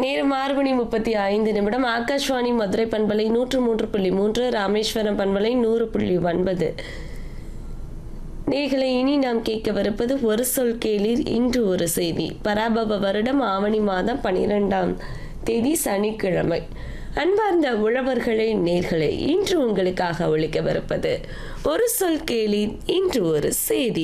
நேரம் ஆறு மணி முப்பத்தி ஐந்து நிமிடம் ஆகாஷ்வாணி மதுரை பண்பலை நூற்று மூன்று புள்ளி மூன்று ராமேஸ்வரம் பண்பலை நூறு புள்ளி ஒன்பது நேர்களை இனி நாம் கேட்கவிருப்பது ஒரு சொல் கேளீர் இன்று ஒரு செய்தி பராபவ வருடம் ஆவணி மாதம் பனிரெண்டாம் தேதி சனிக்கிழமை அன்பார்ந்த உழவர்களே நேர்களே இன்று உங்களுக்காக ஒழிக்கவிருப்பது ஒரு சொல் கேளீர் இன்று ஒரு செய்தி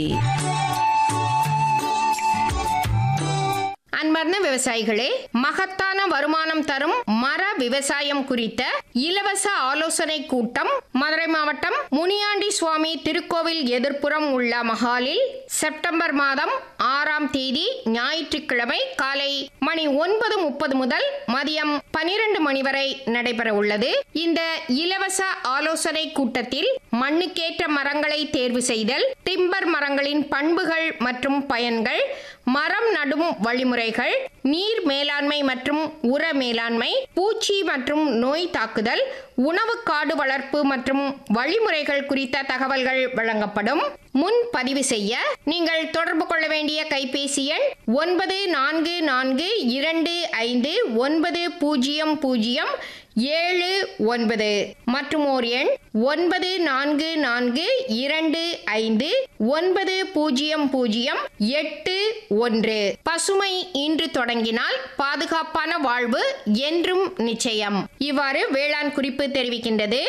அன்பார்ந்த விவசாயிகளே மகத்தான வருமானம் தரும் மர விவசாயம் குறித்த இலவச ஆலோசனை கூட்டம் மதுரை மாவட்டம் முனியாண்டி சுவாமி திருக்கோவில் எதிர்ப்புறம் உள்ள மஹாலில் செப்டம்பர் மாதம் ஆறாம் தேதி ஞாயிற்றுக்கிழமை காலை மணி ஒன்பது முப்பது முதல் மதியம் பனிரெண்டு மணி வரை நடைபெற உள்ளது இந்த இலவச ஆலோசனை கூட்டத்தில் மண்ணுக்கேற்ற மரங்களை தேர்வு செய்தல் டிம்பர் மரங்களின் பண்புகள் மற்றும் பயன்கள் மரம் நடும் வழிமுறைகள் நீர் மேலாண்மை மற்றும் உர மேலாண்மை பூச்சி மற்றும் நோய் தாக்குதல் உணவு காடு வளர்ப்பு மற்றும் வழிமுறைகள் குறித்த தகவல்கள் வழங்கப்படும் முன் பதிவு செய்ய நீங்கள் தொடர்பு கொள்ள வேண்டிய கைபேசி எண் ஒன்பது நான்கு நான்கு இரண்டு ஐந்து ஒன்பது பூஜ்ஜியம் பூஜ்ஜியம் ஏழு ஒன்பது மற்றும் ஓர் எண் ஒன்பது நான்கு நான்கு இரண்டு ஐந்து ஒன்பது பூஜ்ஜியம் பூஜ்ஜியம் எட்டு ஒன்று பசுமை இன்று தொடங்கினால் பாதுகாப்பான வாழ்வு என்றும் நிச்சயம் இவ்வாறு வேளாண் குறிப்பு தெரிவிக்கின்றது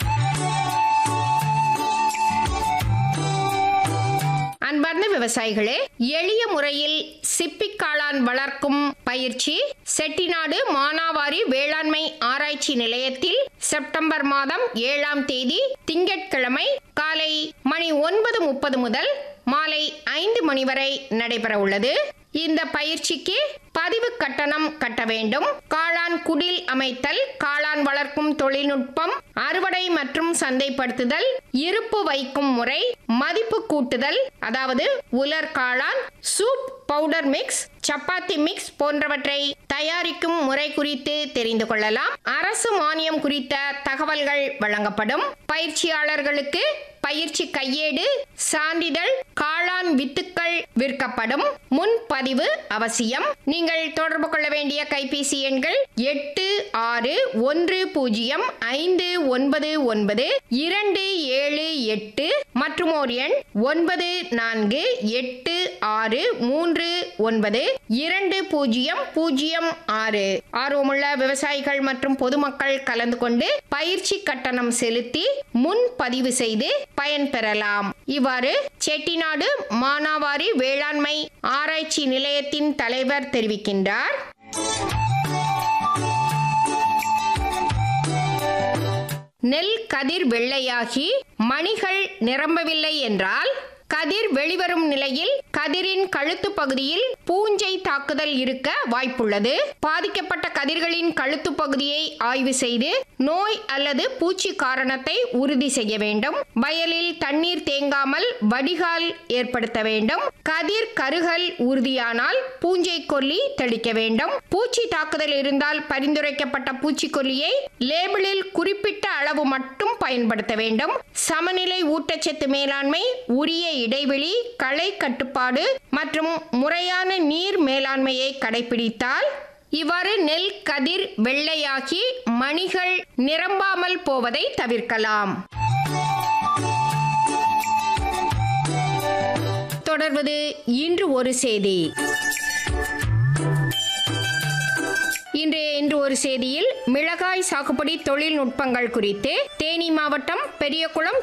அன்பார்ந்த விவசாயிகளே எளிய முறையில் சிப்பிக் காளான் வளர்க்கும் பயிற்சி செட்டிநாடு மானாவாரி வேளாண்மை ஆராய்ச்சி நிலையத்தில் செப்டம்பர் மாதம் ஏழாம் தேதி திங்கட்கிழமை காலை மணி ஒன்பது முப்பது முதல் மாலை ஐந்து மணி வரை நடைபெற உள்ளது இந்த பயிற்சிக்கு பதிவு கட்டணம் கட்ட வேண்டும் காளான் குடில் அமைத்தல் காளான் வளர்க்கும் தொழில்நுட்பம் அறுவடை மற்றும் சந்தைப்படுத்துதல் இருப்பு வைக்கும் முறை மதிப்பு கூட்டுதல் அதாவது உலர் காளான் சூப் பவுடர் மிக்ஸ் சப்பாத்தி மிக்ஸ் போன்றவற்றை தயாரிக்கும் முறை குறித்து தெரிந்து கொள்ளலாம் அரசு மானியம் குறித்த தகவல்கள் வழங்கப்படும் பயிற்சியாளர்களுக்கு பயிற்சி கையேடு சான்றிதழ் காளான் வித்துக்கள் விற்கப்படும் முன்பதிவு அவசியம் நீங்கள் தொடர்பு கொள்ள வேண்டிய கைபேசி எண்கள் எட்டு ஆறு ஒன்று பூஜ்ஜியம் ஐந்து ஒன்பது ஒன்பது இரண்டு ஏழு எட்டு மற்றும் ஓர் எண் ஒன்பது நான்கு எட்டு ஆறு மூன்று ஒன்பது இரண்டு பூஜ்ஜியம் பூஜ்ஜியம் ஆறு ஆர்வமுள்ள விவசாயிகள் மற்றும் பொதுமக்கள் கலந்து கொண்டு பயிற்சி கட்டணம் செலுத்தி முன் பதிவு செய்து பயன்பெறலாம் இவ்வாறு செட்டிநாடு மானாவாரி வேளாண்மை ஆராய்ச்சி நிலையத்தின் தலைவர் தெரிவிக்கின்றார் நெல் கதிர் வெள்ளையாகி மணிகள் நிரம்பவில்லை என்றால் கதிர் வெளிவரும் நிலையில் கதிரின் கழுத்து பகுதியில் பூஞ்சை தாக்குதல் இருக்க வாய்ப்புள்ளது பாதிக்கப்பட்ட கதிர்களின் கழுத்து பகுதியை ஆய்வு செய்து நோய் அல்லது பூச்சி காரணத்தை உறுதி செய்ய வேண்டும் வயலில் தண்ணீர் தேங்காமல் வடிகால் ஏற்படுத்த வேண்டும் கதிர் கருகல் உறுதியானால் பூஞ்சை கொல்லி தெளிக்க வேண்டும் பூச்சி தாக்குதல் இருந்தால் பரிந்துரைக்கப்பட்ட பூச்சிக்கொல்லியை லேபிளில் குறிப்பிட்ட அளவு மட்டும் பயன்படுத்த வேண்டும் சமநிலை ஊட்டச்சத்து மேலாண்மை உரிய இடைவெளி களை கட்டுப்பாடு மற்றும் முறையான நீர் மேலாண்மையை கடைபிடித்தால் இவ்வாறு நெல் கதிர் வெள்ளையாகி மணிகள் நிரம்பாமல் போவதை தவிர்க்கலாம் தொடர்வது இன்று ஒரு செய்தி இன்று இன்று ஒரு செய்தியில் மிளகாய் சாகுபடி தொழில்நுட்பங்கள் குறித்து தேனி மாவட்டம் பெரியகுளம்